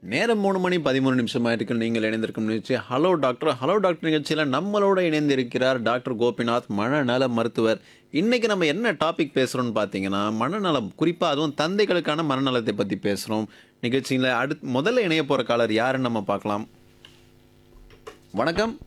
நேரம் மூணு மணி பதிமூணு நிமிஷமாக இருக்கு நீங்கள் இணைந்திருக்கும் நிகழ்ச்சி ஹலோ டாக்டர் ஹலோ டாக்டர் நிகழ்ச்சியில் நம்மளோட இணைந்திருக்கிறார் டாக்டர் கோபிநாத் மனநல மருத்துவர் இன்னைக்கு நம்ம என்ன டாபிக் பேசுகிறோம்னு பார்த்தீங்கன்னா மனநலம் குறிப்பாக அதுவும் தந்தைகளுக்கான மனநலத்தை பற்றி பேசுகிறோம் நிகழ்ச்சியில் அடுத்து முதல்ல இணைய போகிற காலர் யாருன்னு நம்ம பார்க்கலாம் வணக்கம்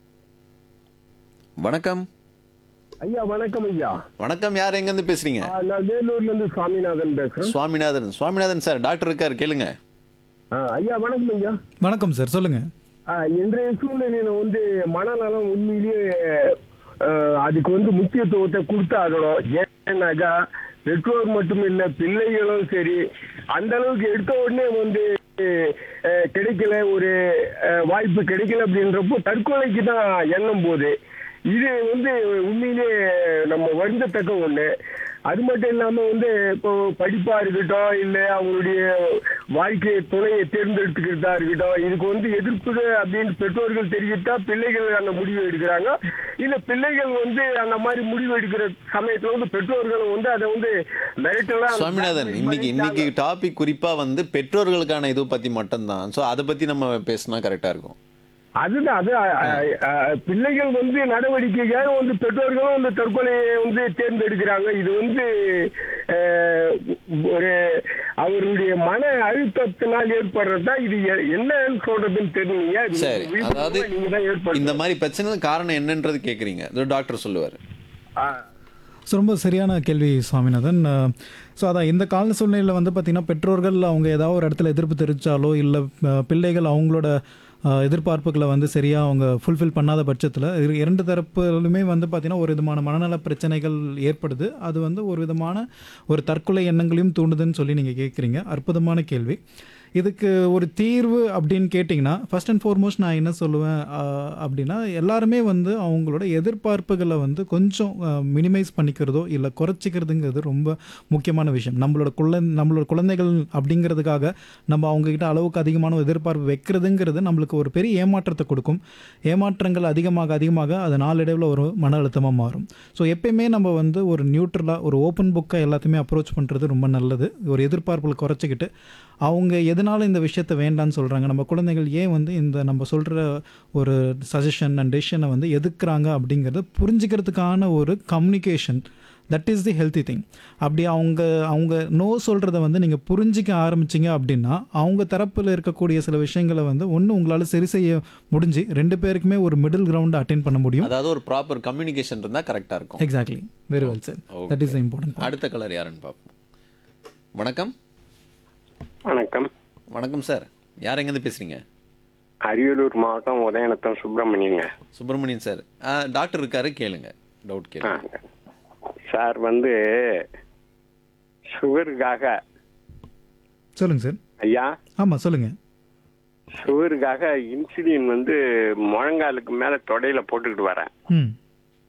வணக்கம் ஐயா வணக்கம் ஐயா வணக்கம் யார் எங்கேருந்து பேசுறீங்க ஆ, நான் வேலூர்ல இருந்து சுவாமிநாதன் பேசுறேன் சுவாமிநாதன் சுவாமிநாதன் சார் டாக்டர் இருக்கார் கேளுங்க ஆ, ஐயா வணக்கம் ஐயா வணக்கம் சார் சொல்லுங்க ஆ, இன்றைய சூழ்நிலையில வந்து மனநலம் உண்மையிலேயே ஆ, அதுக்கு வந்து முக்கியத்துவத்தை கொடுத்தாகணும் ஏன்னாக்கா பெற்றோர் மட்டும் இல்ல பிள்ளைகளும் சரி அந்த அளவுக்கு எடுத்த உடனே வந்து ஆ, கிடைக்கல ஒரு ஆ, வாய்ப்பு கிடைக்கல அப்படின்றப்போ தற்கொலைக்கு தான் எண்ணம் போகுது இது வந்து உண்மையிலேயே நம்ம வருந்தத்தக்க ஒண்ணு அது மட்டும் இல்லாம வந்து இப்போ படிப்பா இருக்கட்டும் இல்ல அவங்களுடைய வாழ்க்கை துணையை தேர்ந்தெடுத்துக்கிறதா இருக்கட்டும் இதுக்கு வந்து எதிர்ப்பு அப்படின்னு பெற்றோர்கள் தெரிவித்தா பிள்ளைகள் அந்த முடிவு எடுக்கிறாங்க இல்ல பிள்ளைகள் வந்து அந்த மாதிரி முடிவு எடுக்கிற சமயத்துல வந்து பெற்றோர்கள் வந்து அதை வந்து மிரட்டலா சுவாமிநாதன் இன்னைக்கு இன்னைக்கு டாபிக் குறிப்பா வந்து பெற்றோர்களுக்கான இது பத்தி மட்டும்தான் ஸோ அதை பத்தி நம்ம பேசினா கரெக்டா இருக்கும் அதுதான் அது அ, அ, அ, பிள்ளைகள் வந்து நடவடிக்கைக்காக வந்து பெற்றோர்களும் அந்த தற்கொலையை வந்து தேர்ந்தெடுக்கிறாங்க இது வந்து அ, ஒரு அவருடைய மன அழுத்தத்தினால் ஏற்படுறதா இது எ- என்னன்னு சொல்றதுன்னு தெரியலைங்க இது சரி விழிப்புணர்வை அதாவது நீங்க தான் ஏற்படுத்தணும். இந்த மாதிரி பிரச்சனை காரணம் என்னன்றது கேக்குறீங்க இது டாக்டர் சொல்லுவார் ஆ. ஸோ ரொம்ப சரியான கேள்வி சுவாமிநாதன் ஸோ அதான் இந்த கால சூழ்நிலையில் வந்து பார்த்திங்கன்னா பெற்றோர்கள் அவங்க ஏதாவது ஒரு இடத்துல எதிர்ப்பு தெரிவித்தாலோ இல்லை பிள்ளைகள் அவங்களோட அஹ், எதிர்பார்ப்புகளை வந்து சரியாக அவங்க ஃபுல்ஃபில் பண்ணாத பட்சத்தில் இரண்டு தரப்புலுமே வந்து பார்த்திங்கன்னா ஒரு விதமான மனநல பிரச்சனைகள் ஏற்படுது அது வந்து ஒரு விதமான ஒரு தற்கொலை எண்ணங்களையும் தூண்டுதுன்னு சொல்லி நீங்கள் கேட்குறீங்க அற்புதமான கேள்வி இதுக்கு ஒரு தீர்வு அப்படின்னு கேட்டிங்கன்னா ஃபர்ஸ்ட் அண்ட் ஃபார்மோஸ்ட் நான் என்ன சொல்லுவேன் ஆஹ், அப்படின்னா எல்லாருமே வந்து அவங்களோட எதிர்பார்ப்புகளை வந்து கொஞ்சம் மினிமைஸ் பண்ணிக்கிறதோ இல்லை குறைச்சிக்கிறதுங்கிறது ரொம்ப முக்கியமான விஷயம் நம்மளோட குழந்தை நம்மளோட குழந்தைகள் அப்படிங்கிறதுக்காக நம்ம அவங்கக்கிட்ட அளவுக்கு அதிகமான எதிர்பார்ப்பு வைக்கிறதுங்கிறது நம்மளுக்கு ஒரு பெரிய ஏமாற்றத்தை கொடுக்கும் ஏமாற்றங்கள் அதிகமாக அதிகமாக அது நாளடைவில் ஒரு மன அழுத்தமாக மாறும் ஸோ எப்பயுமே நம்ம வந்து ஒரு நியூட்ரலாக ஒரு ஓப்பன் புக்கை எல்லாத்தையுமே அப்ரோச் பண்ணுறது ரொம்ப நல்லது ஒரு எதிர்பார்ப்புகளை குறைச்சிக்கிட்டு அவங்க எதனால இந்த விஷயத்தை வேண்டான்னு சொல்கிறாங்க நம்ம குழந்தைகள் ஏன் வந்து இந்த நம்ம சொல்கிற ஒரு சஜஷன் அண்ட் டெசிஷனை வந்து எதுக்குறாங்க அப்படிங்கிறத புரிஞ்சுக்கிறதுக்கான ஒரு communication that is the healthy thing அப்படி அவங்க அவங்க நோ சொல்கிறத வந்து நீங்கள் புரிஞ்சிக்க ஆரம்பிச்சிங்க அப்படின்னா அவங்க தரப்பில் இருக்கக்கூடிய சில விஷயங்களை வந்து ஒன்று உங்களால் சரி செய்ய முடிஞ்சு ரெண்டு பேருக்குமே ஒரு மிடில் கிரவுண்டை அட்டைன் பண்ண முடியும் அதாவது ஒரு ப்ராப்பர் கம்யூனிகேஷன் இருந்தா கரெக்டா இருக்கும் exactly very well sir that is important அடுத்த கலர் யாருன்னு பார்ப்போம் வணக்கம் வணக்கம் வணக்கம் சார் யார் எங்கேருந்து பேசுறீங்க அரியலூர் மாவட்டம் உதயநத்தம் சுப்பிரமணியங்க சுப்பிரமணியன் சார் டாக்டர் இருக்காரு கேளுங்க டவுட் ஆ. கேளுங்க சார் வந்து சுகருக்காக சொல்லுங்கள் சார் ஐயா ஆமாம் சொல்லுங்கள் சுகருக்காக இன்சுலின் வந்து முழங்காலுக்கு மேல தொடையில போட்டுக்கிட்டு வரேன் ம்